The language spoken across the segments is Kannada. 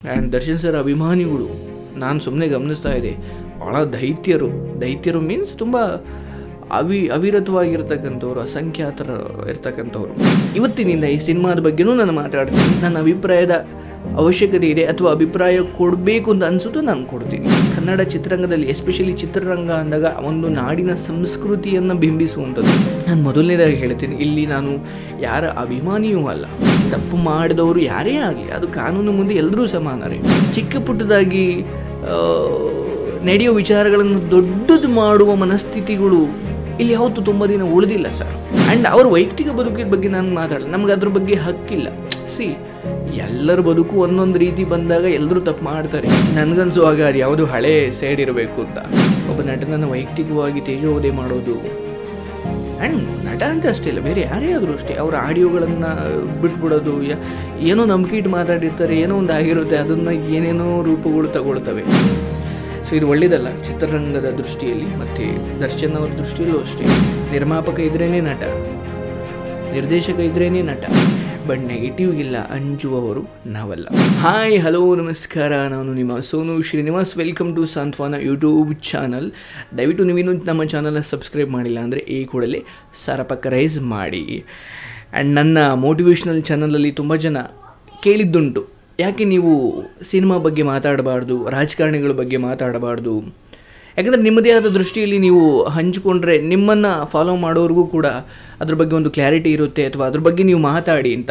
ಆ್ಯಂಡ್ ದರ್ಶನ್ ಸರ್ ಅಭಿಮಾನಿಗಳು ನಾನು ಸುಮ್ಮನೆ ಗಮನಿಸ್ತಾ ಇದ್ದೆ ಭಾಳ ದೈತ್ಯರು ದೈತ್ಯರು ಮೀನ್ಸ್ ತುಂಬ ಅವಿ ಅವಿರತವಾಗಿರ್ತಕ್ಕಂಥವ್ರು ಅಸಂಖ್ಯಾತರ ಇರ್ತಕ್ಕಂಥವ್ರು ಇವತ್ತಿನಿಂದ ಈ ಸಿನಿಮಾದ ಬಗ್ಗೆನೂ ನಾನು ಮಾತಾಡ್ತೀನಿ ನನ್ನ ಅಭಿಪ್ರಾಯದ ಅವಶ್ಯಕತೆ ಇದೆ ಅಥವಾ ಅಭಿಪ್ರಾಯ ಕೊಡಬೇಕು ಅಂತ ಅನಿಸುತ್ತೋ ನಾನು ಕೊಡ್ತೀನಿ ಕನ್ನಡ ಚಿತ್ರರಂಗದಲ್ಲಿ ಎಸ್ಪೆಷಲಿ ಚಿತ್ರರಂಗ ಅಂದಾಗ ಒಂದು ನಾಡಿನ ಸಂಸ್ಕೃತಿಯನ್ನು ಬಿಂಬಿಸುವಂಥದ್ದು ನಾನು ಮೊದಲನೇದಾಗಿ ಹೇಳ್ತೀನಿ ಇಲ್ಲಿ ನಾನು ಯಾರ ಅಭಿಮಾನಿಯೂ ಅಲ್ಲ ತಪ್ಪು ಮಾಡಿದವರು ಯಾರೇ ಆಗಲಿ ಅದು ಕಾನೂನು ಮುಂದೆ ಎಲ್ಲರೂ ಸಮಾನರೇ ಚಿಕ್ಕ ಪುಟ್ಟದಾಗಿ ಆ, ನಡೆಯೋ ವಿಚಾರಗಳನ್ನು ದೊಡ್ಡದು ಮಾಡುವ ಮನಸ್ಥಿತಿಗಳು ಇಲ್ಲಿ ಯಾವತ್ತೂ ತುಂಬ ದಿನ ಉಳಿದಿಲ್ಲ ಸರ್ ಆ್ಯಂಡ್ ಅವ್ರ ವೈಯಕ್ತಿಕ ಬದುಕಿನ ಬಗ್ಗೆ ನಾನು ಮಾತಾಡಲ್ಲ ನಮ್ಗೆ ಅದ್ರ ಬಗ್ಗೆ ಹಕ್ಕಿಲ್ಲ ಸಿ ಎಲ್ಲರ ಬದುಕು ಒಂದೊಂದು ರೀತಿ ಬಂದಾಗ ಎಲ್ಲರೂ ತಪ್ಪು ಮಾಡ್ತಾರೆ ನನಗನ್ಸುವಾಗ ಅದು ಯಾವುದು ಹಳೆ ಸೈಡ್ ಇರಬೇಕು ಅಂತ ಒಬ್ಬ ನಟನನ್ನು ವೈಯಕ್ತಿಕವಾಗಿ ತೇಜೋವಧೆ ಮಾಡೋದು ಆ್ಯಂಡ್ ನಟ ಅಂತ ಅಷ್ಟೇ ಇಲ್ಲ ಬೇರೆ ಯಾರೇ ಆದರೂ ಅಷ್ಟೇ ಅವರ ಆಡಿಯೋಗಳನ್ನು ಬಿಟ್ಬಿಡೋದು ಯ- ಏನೋ ನಂಬಿಕೆ ಇಟ್ಟು ಮಾತಾಡಿರ್ತಾರೆ ಏನೋ ಒಂದು ಆಗಿರುತ್ತೆ ಅದನ್ನು ಏನೇನೋ ರೂಪಗಳು ತಗೊಳ್ತವೆ ಸೊ ಇದು ಒಳ್ಳೇದಲ್ಲ ಚಿತ್ರರಂಗದ ದೃಷ್ಟಿಯಲ್ಲಿ ಮತ್ತು ದರ್ಶನ್ ಅವ್ರ ದೃಷ್ಟಿಯಲ್ಲೂ ಅಷ್ಟೇ ನಿರ್ಮಾಪಕ ಇದ್ರೇ ನಟ ನಿರ್ದೇಶಕ ಇದ್ರೇ ನಟ ಬಟ್ ನೆಗೆಟಿವ್ ಇಲ್ಲ ಅಂಜುವವರು ನಾವಲ್ಲ ಹಾಯ್ ಹಲೋ ನಮಸ್ಕಾರ ನಾನು ನಿಮ್ಮ Sonu Srinivas welcome to Santhwana YouTube channel ದಯವಿಟ್ಟು ನೀವಿನ್ನೂ ನಮ್ಮ ಚಾನಲ್ನ ಸಬ್ಸ್ಕ್ರೈಬ್ ಮಾಡಿಲ್ಲ ಅಂದರೆ ಈ ಕೂಡಲೇ ಸರಪಕ್ಕರೈಸ್ ಮಾಡಿ ಆ್ಯಂಡ್ ನನ್ನ ಮೋಟಿವೇಶ್ನಲ್ ಚಾನಲಲ್ಲಿ ತುಂಬ ಜನ ಕೇಳಿದ್ದುಂಟು ಯಾಕೆ ನೀವು ಸಿನಿಮಾ ಬಗ್ಗೆ ಮಾತಾಡಬಾರ್ದು ರಾಜಕಾರಣಿಗಳ ಬಗ್ಗೆ ಮಾತಾಡಬಾರ್ದು ಯಾಕಂದರೆ ನಿಮ್ಮದೇ ಆದ ದೃಷ್ಟಿಯಲ್ಲಿ ನೀವು ಹಂಚಿಕೊಂಡ್ರೆ ನಿಮ್ಮನ್ನು ಫಾಲೋ ಮಾಡೋರಿಗೂ ಕೂಡ ಅದ್ರ ಬಗ್ಗೆ ಒಂದು ಕ್ಲಾರಿಟಿ ಇರುತ್ತೆ ಅಥವಾ ಅದ್ರ ಬಗ್ಗೆ ನೀವು ಮಾತಾಡಿ ಅಂತ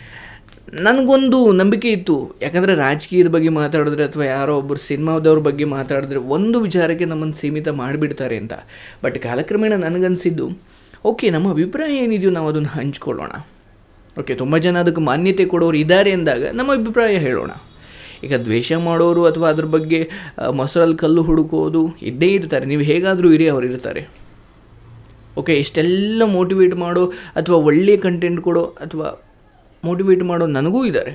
ನನಗೊಂದು ನಂಬಿಕೆ ಇತ್ತು ಯಾಕಂದರೆ ರಾಜಕೀಯದ ಬಗ್ಗೆ ಮಾತಾಡಿದ್ರೆ ಅಥವಾ ಯಾರೋ ಒಬ್ಬರು ಸಿನಿಮಾದವ್ರ ಬಗ್ಗೆ ಮಾತಾಡಿದ್ರೆ ಒಂದು ವಿಚಾರಕ್ಕೆ ನಮ್ಮನ್ನು ಸೀಮಿತ ಮಾಡಿಬಿಡ್ತಾರೆ ಅಂತ ಬಟ್ ಕಾಲಕ್ರಮೇಣ ನನಗನ್ಸಿದ್ದು ಓಕೆ ನಮ್ಮ ಅಭಿಪ್ರಾಯ ಏನಿದೆಯೋ ನಾವು ಅದನ್ನು ಹಂಚ್ಕೊಳ್ಳೋಣ ಓಕೆ ತುಂಬ ಜನ ಅದಕ್ಕೆ ಮಾನ್ಯತೆ ಕೊಡೋರು ಇದ್ದಾರೆ ಅಂದಾಗ ನಮ್ಮ ಅಭಿಪ್ರಾಯ ಹೇಳೋಣ ಈಗ ದ್ವೇಷ ಮಾಡೋರು ಅಥವಾ ಅದ್ರ ಬಗ್ಗೆ ಆ, ಮೊಸರಲ್ಲಿ ಕಲ್ಲು ಹುಡುಕೋದು ಇದ್ದೇ ಇರ್ತಾರೆ ನೀವು ಹೇಗಾದರೂ ಇರಿ ಅವ್ರು ಇರ್ತಾರೆ ಓಕೆ ಇಷ್ಟೆಲ್ಲ ಮೋಟಿವೇಟ್ ಮಾಡೋ ಅಥವಾ ಒಳ್ಳೆಯ ಕಂಟೆಂಟ್ ಕೊಡೋ ಅಥವಾ ಮೋಟಿವೇಟ್ ಮಾಡೋ ನನಗೂ ಇದ್ದಾರೆ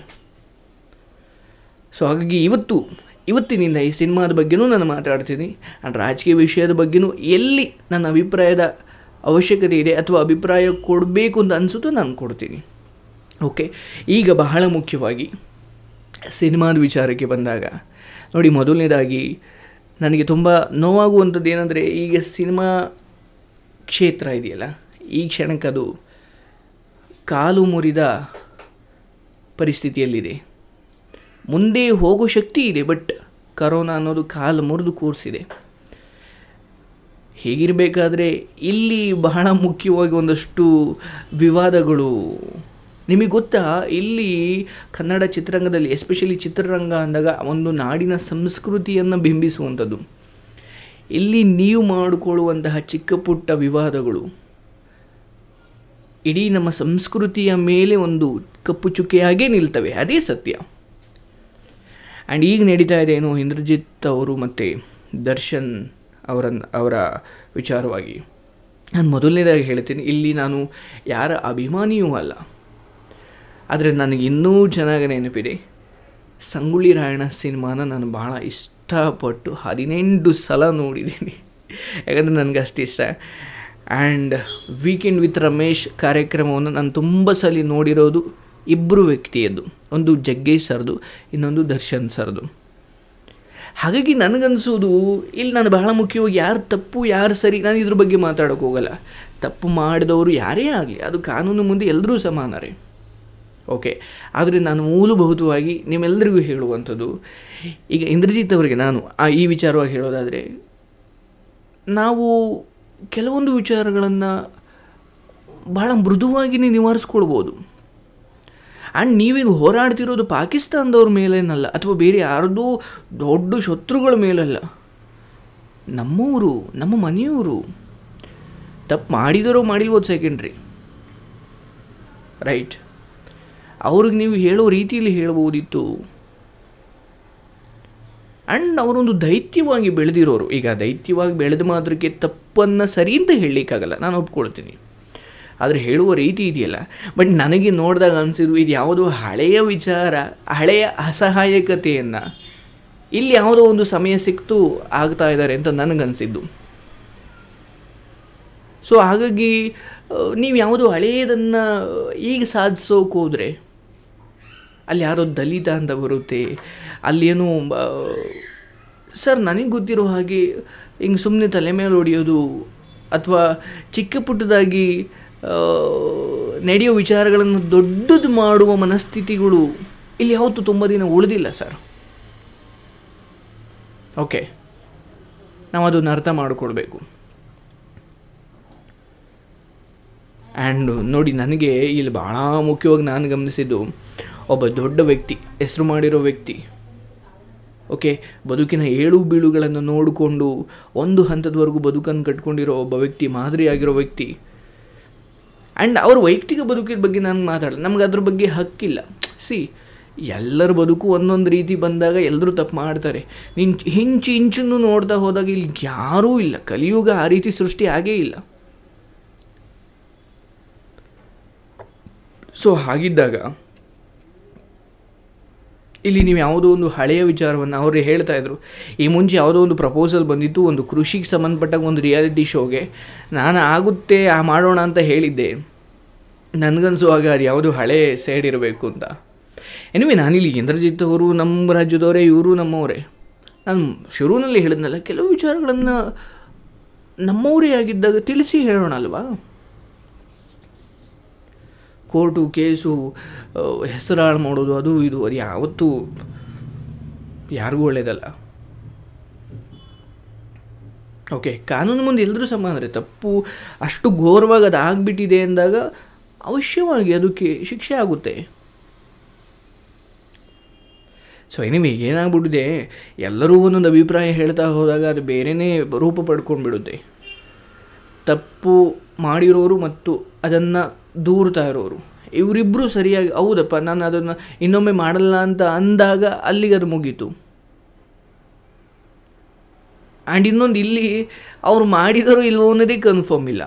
ಸೊ ಹಾಗಾಗಿ ಇವತ್ತು ಇವತ್ತಿನಿಂದ ಈ ಸಿನಿಮಾದ ಬಗ್ಗೆನೂ ನಾನು ಮಾತಾಡ್ತೀನಿ ಆ್ಯಂಡ್ ರಾಜಕೀಯ ವಿಷಯದ ಬಗ್ಗೆನೂ ಎಲ್ಲಿ ನನ್ನ ಅಭಿಪ್ರಾಯದ ಅವಶ್ಯಕತೆ ಇದೆ ಅಥವಾ ಅಭಿಪ್ರಾಯ ಕೊಡಬೇಕು ಅಂತ ಅನಿಸುತ್ತೋ ನಾನು ಕೊಡ್ತೀನಿ ಓಕೆ ಈಗ ಬಹಳ ಮುಖ್ಯವಾಗಿ ಸಿನಿಮಾದ ವಿಚಾರಕ್ಕೆ ಬಂದಾಗ ನೋಡಿ ಮೊದಲನೇದಾಗಿ ನನಗೆ ತುಂಬ ನೋವಾಗುವಂಥದ್ದು ಏನಂದರೆ ಈಗ ಸಿನಿಮಾ ಕ್ಷೇತ್ರ ಇದೆಯಲ್ಲ ಈ ಕ್ಷಣಕ್ಕೆ ಅದು ಕಾಲು ಮುರಿದ ಪರಿಸ್ಥಿತಿಯಲ್ಲಿದೆ ಮುಂದೆ ಹೋಗೋ ಶಕ್ತಿ ಇದೆ ಬಟ್ ಕರೋನಾ ಅನ್ನೋದು ಕಾಲು ಮುರಿದು ಕೂರಿಸಿದೆ ಹೀಗಿರಬೇಕಾದ್ರೆ ಇಲ್ಲಿ ಬಹಳ ಮುಖ್ಯವಾಗಿ ಒಂದಷ್ಟು ವಿವಾದಗಳು ನಿಮಗೆ ಗೊತ್ತಾ ಇಲ್ಲಿ ಕನ್ನಡ ಚಿತ್ರರಂಗದಲ್ಲಿ ಎಸ್ಪೆಷಲಿ ಚಿತ್ರರಂಗ ಅಂದಾಗ ಒಂದು ನಾಡಿನ ಸಂಸ್ಕೃತಿಯನ್ನು ಬಿಂಬಿಸುವಂಥದ್ದು ಇಲ್ಲಿ ನೀವು ಮಾಡಿಕೊಳ್ಳುವಂತಹ ಚಿಕ್ಕ ಪುಟ್ಟ ವಿವಾದಗಳು ಇಡೀ ನಮ್ಮ ಸಂಸ್ಕೃತಿಯ ಮೇಲೆ ಒಂದು ಕಪ್ಪು ಚುಕ್ಕೆಯಾಗೇ ನಿಲ್ತವೆ ಅದೇ ಸತ್ಯ ಆ್ಯಂಡ್ ಈಗ ನಡೀತಾ ಇದೆ ಏನು ಇಂದ್ರಜಿತ್ ಅವರು ಮತ್ತು ದರ್ಶನ್ ಅವರ ಅವರ ವಿಚಾರವಾಗಿ ನಾನು ಮೊದಲನೇದಾಗಿ ಹೇಳ್ತೀನಿ ಇಲ್ಲಿ ನಾನು ಯಾರ ಅಭಿಮಾನಿಯೂ ಅಲ್ಲ ಆದರೆ ನನಗೆ ಇನ್ನೂ ಚೆನ್ನಾಗಿ ನೆನಪಿದೆ ಸಂಗೊಳ್ಳಿ ರಾಯಣ್ಣ ಸಿನಿಮಾನ ನಾನು ಭಾಳ ಇಷ್ಟಪಟ್ಟು ಹದಿನೆಂಟು ಸಲ ನೋಡಿದ್ದೀನಿ ಯಾಕಂದರೆ ನನಗೆ ಅಷ್ಟು ಇಷ್ಟ ಆ್ಯಂಡ್ ವೀಕೆಂಡ್ ವಿತ್ ರಮೇಶ್ ಕಾರ್ಯಕ್ರಮವನ್ನು ನಾನು ತುಂಬ ಸಲ ನೋಡಿರೋದು ಇಬ್ಬರು ವ್ಯಕ್ತಿಯದ್ದು ಒಂದು ಜಗ್ಗೇಶ್ ಸರ್ದು ಇನ್ನೊಂದು ದರ್ಶನ್ ಸರ್ದು ಹಾಗಾಗಿ ನನಗನ್ಸೋದು ಇಲ್ಲಿ ನಾನು ಬಹಳ ಮುಖ್ಯವಾಗಿ ಯಾರು ತಪ್ಪು ಯಾರು ಸರಿ ನಾನು ಇದ್ರ ಬಗ್ಗೆ ಮಾತಾಡೋಕೆ ಹೋಗಲ್ಲ ತಪ್ಪು ಮಾಡಿದವರು ಯಾರೇ ಆಗಲಿ ಅದು ಕಾನೂನು ಮುಂದೆ ಎಲ್ಲರೂ ಸಮಾನರೇ ಓಕೆ ಆದರೆ ನಾನು ಮೂಲಭೂತವಾಗಿ ನಿಮ್ಮೆಲ್ಲರಿಗೂ ಹೇಳುವಂಥದ್ದು ಈಗ ಇಂದ್ರಜಿತ್ ಅವರಿಗೆ ನಾನು ಆ ಈ ವಿಚಾರವಾಗಿ ಹೇಳೋದಾದರೆ ನಾವು ಕೆಲವೊಂದು ವಿಚಾರಗಳನ್ನು ಭಾಳ ಮೃದುವಾಗಿಯೇ ನಿವಾರಿಸ್ಕೊಳ್ಬೋದು ಆ್ಯಂಡ್ ನೀವೇನು ಹೋರಾಡ್ತಿರೋದು ಪಾಕಿಸ್ತಾನದವ್ರ ಮೇಲೇನಲ್ಲ ಅಥವಾ ಬೇರೆ ಯಾರ್ದೋ ದೊಡ್ಡ ಶತ್ರುಗಳ ಮೇಲಲ್ಲ ನಮ್ಮವರು ನಮ್ಮ ಮನೆಯವರು ತಪ್ಪು ಮಾಡಿದರೋ ಮಾಡಿಲ್ಬೋದು ಸೆಕೆಂಡ್ರಿ ರೈಟ್ ಅವ್ರಿಗೆ ನೀವು ಹೇಳೋ ರೀತಿಯಲ್ಲಿ ಹೇಳ್ಬೋದಿತ್ತು ಆ್ಯಂಡ್ ಅವರೊಂದು ದೈತ್ಯವಾಗಿ ಬೆಳೆದಿರೋರು ಈಗ ದೈತ್ಯವಾಗಿ ಬೆಳೆದ ಮಾತ್ರಕ್ಕೆ ತಪ್ಪನ್ನು ಸರಿ ಅಂತ ಹೇಳಲಿಕ್ಕಾಗಲ್ಲ ನಾನು ಒಪ್ಕೊಳ್ತೀನಿ ಆದರೆ ಹೇಳುವ ರೀತಿ ಇದೆಯಲ್ಲ ಬಟ್ ನನಗೆ ನೋಡಿದಾಗ ಅನಿಸಿದ್ರು ಇದು ಯಾವುದೋ ಹಳೆಯ ವಿಚಾರ ಹಳೆಯ ಅಸಹಾಯಕತೆಯನ್ನು ಇಲ್ಲಿ ಯಾವುದೋ ಒಂದು ಸಮಯ ಸಿಕ್ತು ಆಗ್ತಾ ಇದ್ದಾರೆ ಅಂತ ನನಗನ್ಸಿದ್ದು ಸೊ ಹಾಗಾಗಿ ನೀವು ಯಾವುದೋ ಹಳೆಯದನ್ನು ಈಗ ಸಾಧಿಸೋಕೆ ಹೋದರೆ ಅಲ್ಲಿ ಯಾರೋ ದಲಿತ ಅಂತ ಬರುತ್ತೆ ಅಲ್ಲೇನು ಆ, ಸರ್ ನನಗೆ ಗೊತ್ತಿರೋ ಹಾಗೆ ಹಿಂಗೆ ಸುಮ್ಮನೆ ತಲೆ ಮೇಲೆ ಹೊಡೆಯೋದು ಅಥವಾ ಚಿಕ್ಕ ಪುಟ್ಟದಾಗಿ ಆ, ನಡೆಯೋ ವಿಚಾರಗಳನ್ನು ದೊಡ್ಡದು ಮಾಡುವ ಮನಸ್ಥಿತಿಗಳು ಇಲ್ಲಿ ಯಾವತ್ತೂ ತುಂಬ ದಿನ ಉಳಿದಿಲ್ಲ ಸರ್ ಓಕೆ ನಾವು ಅದನ್ನು ಅರ್ಥ ಮಾಡಿಕೊಡ್ಬೇಕು ಆ್ಯಂಡ್ ನೋಡಿ ನನಗೆ ಇಲ್ಲಿ ಭಾಳ ಮುಖ್ಯವಾಗಿ ನಾನು ಗಮನಿಸಿದ್ದು ಒಬ್ಬ ದೊಡ್ಡ ವ್ಯಕ್ತಿ ಹೆಸರು ಮಾಡಿರೋ ವ್ಯಕ್ತಿ ಓಕೆ ಬದುಕಿನ ಏಳು ಬೀಳುಗಳನ್ನು ನೋಡಿಕೊಂಡು ಒಂದು ಹಂತದವರೆಗೂ ಬದುಕನ್ನು ಕಟ್ಕೊಂಡಿರೋ ಒಬ್ಬ ವ್ಯಕ್ತಿ ಮಾದರಿಯಾಗಿರೋ ವ್ಯಕ್ತಿ ಆ್ಯಂಡ್ ಅವ್ರ ವೈಯಕ್ತಿಕ ಬದುಕಿನ ಬಗ್ಗೆ ನಾನು ಮಾತಾಡಲ್ಲ ನಮ್ಗೆ ಅದ್ರ ಬಗ್ಗೆ ಹಕ್ಕಿಲ್ಲ ಸಿ ಎಲ್ಲರ ಬದುಕು ಒಂದೊಂದು ರೀತಿ ಬಂದಾಗ ಎಲ್ಲರೂ ತಪ್ಪು ಮಾಡ್ತಾರೆ ನೀನು ಹಿಂಚು ಇಂಚನ್ನು ನೋಡ್ತಾ ಹೋದಾಗ ಇಲ್ಲಿ ಯಾರೂ ಇಲ್ಲ ಕಲಿಯುಗ ಆ ರೀತಿ ಸೃಷ್ಟಿ ಆಗೇ ಇಲ್ಲ ಸೊ ಹಾಗಿದ್ದಾಗ ಇಲ್ಲಿ ನೀವು ಯಾವುದೋ ಒಂದು ಹಳೆಯ ವಿಚಾರವನ್ನು ಅವರು ಹೇಳ್ತಾ ಇದ್ರು ಈ ಮುಂಚೆ ಯಾವುದೋ ಒಂದು ಪ್ರಪೋಸಲ್ ಬಂದಿತ್ತು ಒಂದು ಕೃಷಿಗೆ ಸಂಬಂಧಪಟ್ಟ ಒಂದು ರಿಯಾಲಿಟಿ ಶೋಗೆ ನಾನು ಆಗುತ್ತೆ ಆ ಮಾಡೋಣ ಅಂತ ಹೇಳಿದ್ದೆ ನನಗನ್ಸುವಾಗ ಅದು ಯಾವುದು ಹಳೆ ಸೈಡ್ ಇರಬೇಕು ಅಂತ ಎನಿವೆ ನಾನಿಲ್ಲಿ ಇಂದ್ರಜಿತ್ ಅವರು ನಮ್ಮ ರಾಜ್ಯದವರೇ ಇವರು ನಮ್ಮವರೇ ನಾನು ಶುರುವಿನಲ್ಲಿ ಹೇಳಿದ್ನಲ್ಲ ಕೆಲವು ವಿಚಾರಗಳನ್ನು ನಮ್ಮವರೇ ಆಗಿದ್ದಾಗ ತಿಳಿಸಿ ಹೇಳೋಣ ಅಲ್ವಾ ಕೋರ್ಟು ಕೇಸು ಹೆಸರು ಹಾಳು ಮಾಡೋದು ಅದು ಇದು ಅದು ಯಾವತ್ತೂ ಯಾರಿಗೂ ಒಳ್ಳೆಯದಲ್ಲ ಓಕೆ ಕಾನೂನು ಮುಂದೆ ಎಲ್ಲರೂ ಸಮಾನರೇ ತಪ್ಪು ಅಷ್ಟು ಘೋರವಾಗಿ ಅದು ಆಗಿಬಿಟ್ಟಿದೆ ಅಂದಾಗ ಅವಶ್ಯವಾಗಿ ಅದಕ್ಕೆ ಶಿಕ್ಷೆ ಆಗುತ್ತೆ ಸೊ ಎನಿವೆ ಏನಾಗ್ಬಿಟ್ಟಿದೆ ಎಲ್ಲರೂ ಒಂದೊಂದು ಅಭಿಪ್ರಾಯ ಹೇಳ್ತಾ ಹೋದಾಗ ಅದು ಬೇರೆಯೇ ರೂಪ ಪಡ್ಕೊಂಡ್ಬಿಡುತ್ತೆ ತಪ್ಪು ಮಾಡಿರೋರು ಮತ್ತು ಅದನ್ನು ದೂರ್ತಾ ಇರೋರು ಇವರಿಬ್ಬರು ಸರಿಯಾಗಿ ಹೌದಪ್ಪ ನಾನು ಅದನ್ನು ಇನ್ನೊಮ್ಮೆ ಮಾಡಲ್ಲ ಅಂತ ಅಂದಾಗ ಅಲ್ಲಿಗೆ ಅದು ಮುಗೀತು ಆ್ಯಂಡ್ ಇನ್ನೊಂದು ಇಲ್ಲಿ ಅವ್ರು ಮಾಡಿದಾರೋ ಇಲ್ವೋ ಅನ್ನೋದೇ ಕನ್ಫರ್ಮ್ ಇಲ್ಲ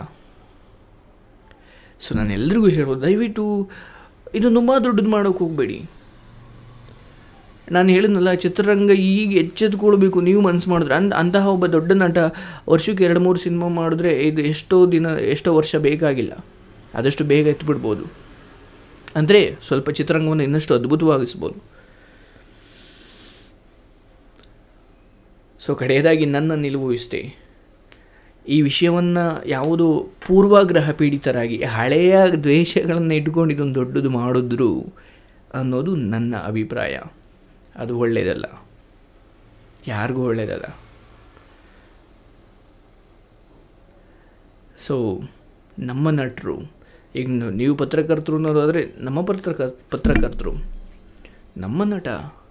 ಸೊ ನಾನು ಎಲ್ರಿಗೂ ಹೇಳ್ಬೋದು ದಯವಿಟ್ಟು ಇದು ತುಂಬ ದೊಡ್ಡದು ಮಾಡೋಕ್ಕೆ ಹೋಗಬೇಡಿ ನಾನು ಹೇಳಿದ್ನಲ್ಲ ಚಿತ್ರರಂಗ ಈಗ ಎಚ್ಚೆತ್ಕೊಳ್ಬೇಕು ನೀವು ಮನಸ್ಸು ಮಾಡಿದ್ರೆ ಅಂದ್ ಅಂತಹ ಒಬ್ಬ ದೊಡ್ಡ ನಟ ವರ್ಷಕ್ಕೆ ಎರಡು ಮೂರು ಸಿನಿಮಾ ಮಾಡಿದ್ರೆ ಇದು ಎಷ್ಟೋ ದಿನ ಎಷ್ಟೋ ವರ್ಷ ಬೇಕಾಗಿಲ್ಲ ಆದಷ್ಟು ಬೇಗ ಎತ್ಬಿಡ್ಬೋದು ಅಂದರೆ ಸ್ವಲ್ಪ ಚಿತ್ರರಂಗವನ್ನು ಇನ್ನಷ್ಟು ಅದ್ಭುತವಾಗಿಸ್ಬೋದು ಸೊ ಕಡೆಯದಾಗಿ ನನ್ನ ನಿಲುವು ಇಷ್ಟೇ ಈ ವಿಷಯವನ್ನು ಯಾವುದು ಪೂರ್ವಾಗ್ರಹ ಪೀಡಿತರಾಗಿ ಹಳೆಯ ದ್ವೇಷಗಳನ್ನು ಇಟ್ಕೊಂಡು ಇದೊಂದು ದೊಡ್ಡದು ಮಾಡಿದ್ರು ಅನ್ನೋದು ನನ್ನ ಅಭಿಪ್ರಾಯ ಅದು ಒಳ್ಳೆಯದಲ್ಲ ಯಾರಿಗೂ ಒಳ್ಳೆಯದಲ್ಲ ಸೊ ನಮ್ಮ ನಟರು ಈಗ ನ- ನೀವು ಪತ್ರಕರ್ತರು ಅನ್ನೋದಾದರೆ ನಮ್ಮ ಪತ್ರಕ ಪತ್ರಕರ್ತರು ನಮ್ಮ ನಟ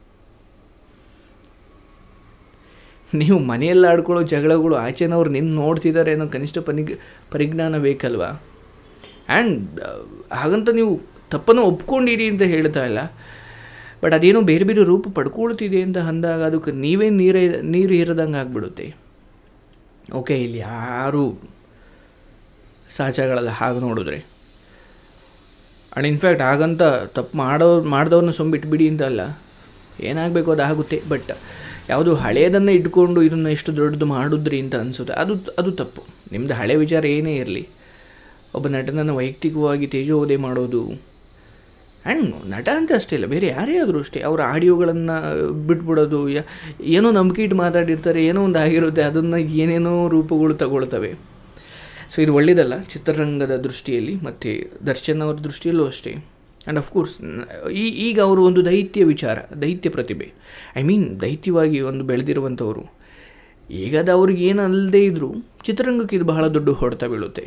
ನೀವು ಮನೆಯಲ್ಲಿ ಆಡ್ಕೊಳ್ಳೋ ಜಗಳಗಳು ಆಚೆನವ್ರು ನಿನ್ನ ನೋಡ್ತಿದ್ದಾರೆ ಅನ್ನೋ ಕನಿಷ್ಠ ಪನಿಗ್ ಪರಿಜ್ಞಾನ ಬೇಕಲ್ವಾ ಆ್ಯಂಡ್ ಹಾಗಂತ ನೀವು ತಪ್ಪನ್ನು ಒಪ್ಕೊಂಡಿರಿ ಅಂತ ಹೇಳ್ತಾ ಇಲ್ಲ ಬಟ್ ಅದೇನೋ ಬೇರೆ ಬೇರೆ ರೂಪ ಪಡ್ಕೊಳ್ತಿದೆ ಅಂತ ಅಂದಾಗ ಅದಕ್ಕೆ ನೀವೇ ನೀರೇ ನೀರು ಇರದಂಗೆ ಆಗ್ಬಿಡುತ್ತೆ ಓಕೆ ಇಲ್ಲಿ ಯಾರು ಸಾಚಾಗಳಲ್ಲ ಹಾಗೆ ನೋಡಿದ್ರೆ ಆ್ಯಂಡ್ ಇನ್ಫ್ಯಾಕ್ಟ್ ಹಾಗಂತ ತಪ್ಪು ಮಾಡೋ ಮಾಡಿದವ್ರನ್ನ ಸುಮ್ಮ ಬಿಟ್ಬಿಡಿ ಅಂತ ಅಲ್ಲ ಏನಾಗಬೇಕು ಅದು ಆಗುತ್ತೆ ಬಟ್ ಯಾವುದು ಹಳೆಯದನ್ನು ಇಟ್ಕೊಂಡು ಇದನ್ನು ಎಷ್ಟು ದೊಡ್ಡದು ಮಾಡಿದ್ರಿ ಅಂತ ಅನಿಸುತ್ತೆ ಅದು ಅದು ತಪ್ಪು ನಿಮ್ಮದು ಹಳೆ ವಿಚಾರ ಏನೇ ಇರಲಿ ಒಬ್ಬ ನಟನನ್ನು ವೈಯಕ್ತಿಕವಾಗಿ ತೇಜೋವಧೆ ಮಾಡೋದು ಆ್ಯಂಡ್ ನಟ ಅಂತ ಅಷ್ಟೇ ಇಲ್ಲ ಬೇರೆ ಯಾರೇ ಆದರೂ ಅಷ್ಟೇ ಅವರ ಆಡಿಯೋಗಳನ್ನು ಬಿಟ್ಬಿಡೋದು ಯ- ಏನೋ ನಂಬಿಕೆ ಇಟ್ಟು ಮಾತಾಡಿರ್ತಾರೆ ಏನೋ ಒಂದು ಆಗಿರುತ್ತೆ ಅದನ್ನು ಏನೇನೋ ರೂಪಗಳು ತಗೊಳ್ತವೆ ಸೊ ಇದು ಒಳ್ಳೆಯದಲ್ಲ ಚಿತ್ರರಂಗದ ದೃಷ್ಟಿಯಲ್ಲಿ ಮತ್ತು ದರ್ಶನ್ ಅವರ ದೃಷ್ಟಿಯಲ್ಲೂ ಅಷ್ಟೇ ಆ್ಯಂಡ್ ಅಫ್ಕೋರ್ಸ್ ಈ ಈಗ ಅವರು ಒಂದು ದೈತ್ಯ ವಿಚಾರ ದೈತ್ಯ ಪ್ರತಿಭೆ ಐ ಮೀನ್ ದೈತ್ಯವಾಗಿ ಒಂದು ಬೆಳೆದಿರುವಂಥವ್ರು ಈಗ ಅದು ಅವ್ರಿಗೆ ಏನು ಅಲ್ಲದೇ ಇದ್ದರೂ ಚಿತ್ರರಂಗಕ್ಕೆ ಇದು ಬಹಳ ದೊಡ್ಡ ಹೊಡೆತ ಬೀಳುತ್ತೆ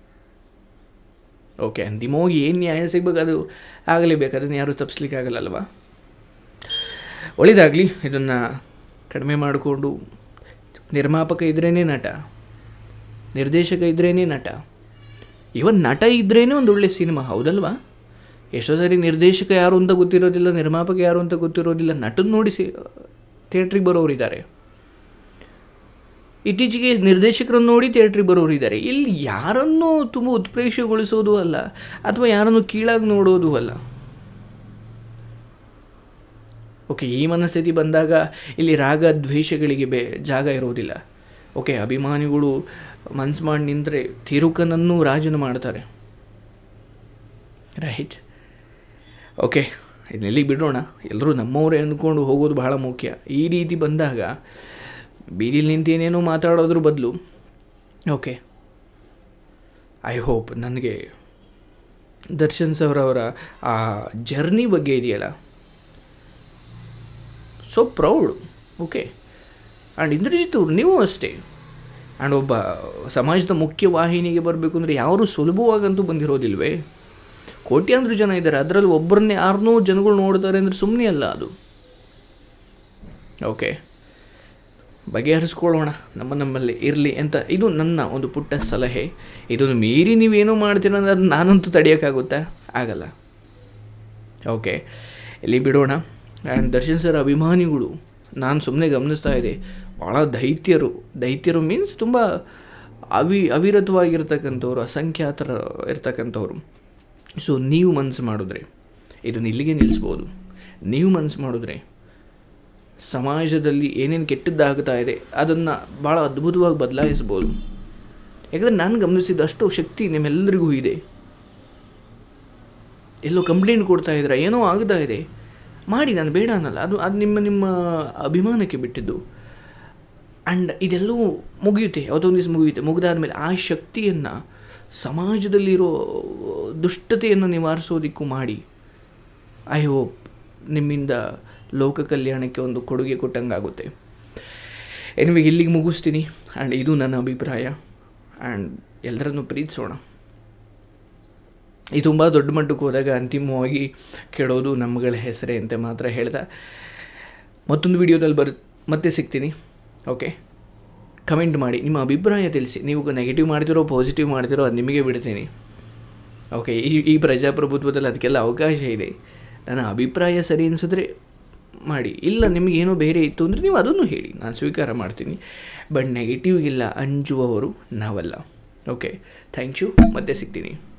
ಓಕೆ ಅಂತಿಮವಾಗಿ ಏನು ನ್ಯಾಯ ಸಿಗ್ಬೇಕು ಅದು ಆಗಲೇಬೇಕು ಅದನ್ನು ಯಾರೂ ತಪ್ಪಿಸ್ಲಿಕ್ಕಾಗಲ್ಲಲ್ವಾ ಒಳ್ಳೆಯದಾಗಲಿ ಇದನ್ನು ಕಡಿಮೆ ಮಾಡಿಕೊಂಡು ನಿರ್ಮಾಪಕ ಇದ್ರೇ ನಟ ನಿರ್ದೇಶಕ ಇದ್ರೇ ನಟ ಇವನ್ ನಟ ಇದ್ರೇ ಒಂದು ಒಳ್ಳೆ ಸಿನಿಮಾ ಹೌದಲ್ವಾ ಎಷ್ಟೋ ಸಾರಿ ನಿರ್ದೇಶಕ ಯಾರು ಅಂತ ಗೊತ್ತಿರೋದಿಲ್ಲ ನಿರ್ಮಾಪಕ ಯಾರು ಅಂತ ಗೊತ್ತಿರೋದಿಲ್ಲ ನಟನ ನೋಡಿ ಸಿ ಥಿಯೇಟ್ರಿಗೆ ಬರೋರಿದ್ದಾರೆ ಇತ್ತೀಚೆಗೆ ನಿರ್ದೇಶಕರನ್ನು ನೋಡಿ ಥಿಯೇಟ್ರಿಗೆ ಬರೋರು ಇದ್ದಾರೆ ಇಲ್ಲಿ ಯಾರನ್ನೂ ತುಂಬ ಉತ್ಪ್ರೇಕ್ಷೆಗೊಳಿಸೋದು ಅಲ್ಲ ಅಥವಾ ಯಾರನ್ನು ಕೀಳಾಗಿ ನೋಡೋದು ಅಲ್ಲ ಓಕೆ ಈ ಮನಸ್ಥಿತಿ ಬಂದಾಗ ಇಲ್ಲಿ ರಾಗ ದ್ವೇಷಗಳಿಗೆ ಬೇ ಜಾಗ ಇರೋದಿಲ್ಲ ಓಕೆ ಅಭಿಮಾನಿಗಳು ಮನ್ಸು ಮಾಡಿ ನಿಂತರೆ ತಿರುಕನನ್ನು ರಾಜನ ಮಾಡ್ತಾರೆ ರೈಟ್ ಓಕೆ ಇದನ್ನೆಲ್ಲಿಗೆ ಬಿಡೋಣ ಎಲ್ಲರೂ ನಮ್ಮವರೇ ಅಂದ್ಕೊಂಡು ಹೋಗೋದು ಬಹಳ ಮುಖ್ಯ ಈ ರೀತಿ ಬಂದಾಗ ಬೀದಿಲಿ ನಿಂತು ಏನೇನೋ ಮಾತಾಡೋದ್ರ ಬದಲು ಓಕೆ ಐ ಹೋಪ್ ನನಗೆ ದರ್ಶನ್ ಸರ್ ಅವರ ಆ ಜರ್ನಿ ಬಗ್ಗೆ ಇದೆಯಲ್ಲ so proud okay and Indrajit ಅವ್ರು ನೀವು ಅಷ್ಟೇ ಆ್ಯಂಡ್ ಒಬ್ಬ ಸಮಾಜದ ಮುಖ್ಯ ವಾಹಿನಿಗೆ ಬರಬೇಕು ಅಂದರೆ ಯಾರೂ ಸುಲಭವಾಗಂತೂ ಬಂದಿರೋದಿಲ್ವೇ ಕೋಟ್ಯಾಂತರ ಜನ ಇದ್ದಾರೆ ಅದರಲ್ಲಿ ಒಬ್ಬರನ್ನೇ ಆರುನೂರು ಜನಗಳು ನೋಡ್ತಾರೆ ಅಂದರೆ ಸುಮ್ಮನೆ ಅಲ್ಲ ಅದು ಓಕೆ ಬಗೆಹರಿಸ್ಕೊಳ್ಳೋಣ ನಮ್ಮ ನಮ್ಮಲ್ಲಿ ಇರಲಿ ಅಂತ ಇದು ನನ್ನ ಒಂದು ಪುಟ್ಟ ಸಲಹೆ ಇದನ್ನು ಮೀರಿ ನೀವೇನೋ ಮಾಡ್ತೀರ ಅಂದ್ರೆ ಅದು ನಾನಂತೂ ತಡೆಯೋಕ್ಕಾಗುತ್ತಾ ಆಗಲ್ಲ ಓಕೆ ಇಲ್ಲಿ ಬಿಡೋಣ ಆ್ಯಂಡ್ ದರ್ಶನ್ ಸರ್ ಅಭಿಮಾನಿಗಳು ನಾನು ಸುಮ್ಮನೆ ಗಮನಿಸ್ತಾ ಇದ್ದೆ ಭಾಳ ದೈತ್ಯರು ದೈತ್ಯರು ಮೀನ್ಸ್ ತುಂಬ ಅವಿ ಅವಿರತವಾಗಿರ್ತಕ್ಕಂಥವ್ರು ಅಸಂಖ್ಯಾತರ ಇರ್ತಕ್ಕಂಥವ್ರು ಸೊ ನೀವು ಮನಸ್ಸು ಮಾಡಿದ್ರೆ ಇದನ್ನು ಇಲ್ಲಿಗೆ ನಿಲ್ಲಿಸ್ಬೋದು ನೀವು ಮನಸ್ಸು ಮಾಡಿದ್ರೆ ಸಮಾಜದಲ್ಲಿ ಏನೇನು ಕೆಟ್ಟದ್ದಾಗ್ತಾ ಇದೆ ಅದನ್ನು ಭಾಳ ಅದ್ಭುತವಾಗಿ ಬದಲಾಯಿಸ್ಬೋದು ಯಾಕಂದರೆ ನಾನು ಗಮನಿಸಿದಷ್ಟು ಶಕ್ತಿ ನಿಮ್ಮೆಲ್ಲರಿಗೂ ಇದೆ ಎಲ್ಲೋ ಕಂಪ್ಲೇಂಟ್ ಕೊಡ್ತಾ ಇದ್ದೀರಾ ಏನೋ ಆಗ್ತಾ ಇದೆ ಮಾಡಿ ನಾನು ಬೇಡ ಅನ್ನಲ್ಲ ಅದು ಅದು ನಿಮ್ಮ ನಿಮ್ಮ ಅಭಿಮಾನಕ್ಕೆ ಬಿಟ್ಟಿದ್ದು ಆ್ಯಂಡ್ ಇದೆಲ್ಲವೂ ಮುಗಿಯುತ್ತೆ ಯಾವುದೊಂದು ದಿವಸ ಮುಗಿಯುತ್ತೆ ಮುಗಿದಾದ್ಮೇಲೆ ಆ ಶಕ್ತಿಯನ್ನು ಸಮಾಜದಲ್ಲಿರೋ ದುಷ್ಟತೆಯನ್ನು ನಿವಾರಿಸೋದಕ್ಕೂ ಮಾಡಿ ಐ ಹೋಪ್ ನಿಮ್ಮಿಂದ ಲೋಕ ಕಲ್ಯಾಣಕ್ಕೆ ಒಂದು ಕೊಡುಗೆ ಕೊಟ್ಟಂಗಾಗುತ್ತೆ ನಿಮಗೆ ಇಲ್ಲಿಗೆ ಮುಗಿಸ್ತೀನಿ ಆ್ಯಂಡ್ ಇದು ನನ್ನ ಅಭಿಪ್ರಾಯ ಆ್ಯಂಡ್ ಎಲ್ಲರನ್ನು ಪ್ರೀತಿಸೋಣ ಈ ತುಂಬ ದೊಡ್ಡ ಮಟ್ಟಕ್ಕೆ ಹೋದಾಗ ಅಂತಿಮವಾಗಿ ಕೇಳೋದು ನಮ್ಮಗಳ ಹೆಸರೇ ಅಂತ ಮಾತ್ರ ಹೇಳ್ತಾ ಮತ್ತೊಂದು ವಿಡಿಯೋದಲ್ಲಿ ಬರ್ ಮತ್ತೆ ಸಿಗ್ತೀನಿ ಓಕೆ ಕಮೆಂಟ್ ಮಾಡಿ ನಿಮ್ಮ ಅಭಿಪ್ರಾಯ ತಿಳಿಸಿ ನೀವು ನೆಗೆಟಿವ್ ಮಾಡ್ತಿರೋ ಪಾಸಿಟಿವ್ ಮಾಡ್ತಿರೋ ಅದು ನಿಮಗೆ ಬಿಡ್ತೀನಿ ಓಕೆ ಈ ಈ ಪ್ರಜಾಪ್ರಭುತ್ವದಲ್ಲಿ ಅದಕ್ಕೆಲ್ಲ ಅವಕಾಶ ಇದೆ ನನ್ನ ಅಭಿಪ್ರಾಯ ಸರಿ ಅನಿಸಿದ್ರೆ ಮಾಡಿ ಇಲ್ಲ ನಿಮಗೇನೋ ಬೇರೆ ಇತ್ತು ಅಂದರೆ ನೀವು ಅದನ್ನು ಹೇಳಿ ನಾನು ಸ್ವೀಕಾರ ಮಾಡ್ತೀನಿ ಬಟ್ ನೆಗೆಟಿವ್ಗಿಲ್ಲ ಅಂಜುವವರು ನಾವಲ್ಲ ಓಕೆ ಥ್ಯಾಂಕ್ ಯು ಮತ್ತೆ ಸಿಗ್ತೀನಿ